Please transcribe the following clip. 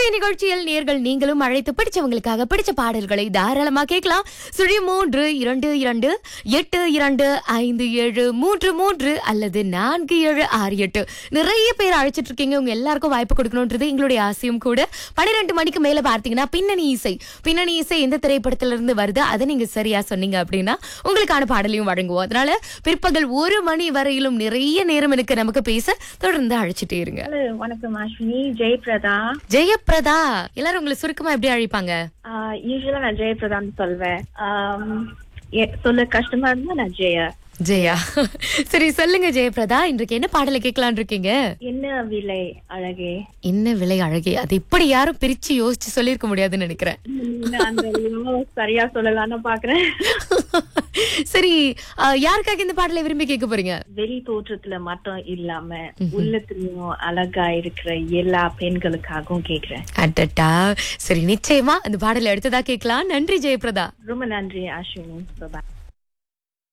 இன்றைய நிகழ்ச்சியில் நேர்கள் நீங்களும் அழைத்து பிடிச்சவங்களுக்காக பிடிச்ச பாடல்களை தாராளமா கேட்கலாம் சுழி மூன்று இரண்டு இரண்டு எட்டு இரண்டு ஐந்து ஏழு மூன்று மூன்று அல்லது நான்கு ஏழு ஆறு எட்டு நிறைய பேர் அழைச்சிட்டு இருக்கீங்க உங்க எல்லாருக்கும் வாய்ப்பு கொடுக்கணும்ன்றது எங்களுடைய ஆசையும் கூட பன்னிரெண்டு மணிக்கு மேல பார்த்தீங்கன்னா பின்னணி இசை பின்னணி இசை எந்த திரைப்படத்துல இருந்து வருது அதை நீங்க சரியா சொன்னீங்க அப்படின்னா உங்களுக்கான பாடலையும் வழங்குவோம் அதனால பிற்பகல் ஒரு மணி வரையிலும் நிறைய நேரம் இருக்கு நமக்கு பேச தொடர்ந்து அழைச்சிட்டே இருங்க ஹலோ வணக்கம் அஸ்வினி ஜெயபிரதா ஜெயப்பிரதா எல்லாரும் உங்களை சுருக்கமா எப்படி அழைப்பாங்க யூஸ்வலா நான் ஜெயபிரதான்னு சொல்வேன் ஆம், எ- சொல்ல கஷ்டமா இருந்தா நான் ஜெய ஜெயா சரி சொல்லுங்க ஜெயபிரதா இன்றைக்கு என்ன பாடலை கேட்கலான் இருக்கீங்க என்ன விலை அழகே என்ன விலை அழகே அது இப்படி யாரும் பிரிச்சு யோசிச்சு சொல்லிருக்க முடியாதுன்னு நினைக்கிறேன் நான் அந்த லியோ சரியா சொல்லலாம்னு பாக்குறேன் சரி அஹ், யாருக்காக இந்த பாடலை விரும்பி கேட்க போறீங்க வெளி தோற்றத்துல மட்டும் இல்லாம உள்ளத்துலயும் அழகா இருக்கிற எல்லா பெண்களுக்காகவும் கேக்குறேன் அட்டட்டா சரி நிச்சயமா அந்த பாடலை அடுத்ததா கேட்கலாம் நன்றி ஜெயபிரதா ரொம்ப நன்றி அஸ்வினி Bye-bye.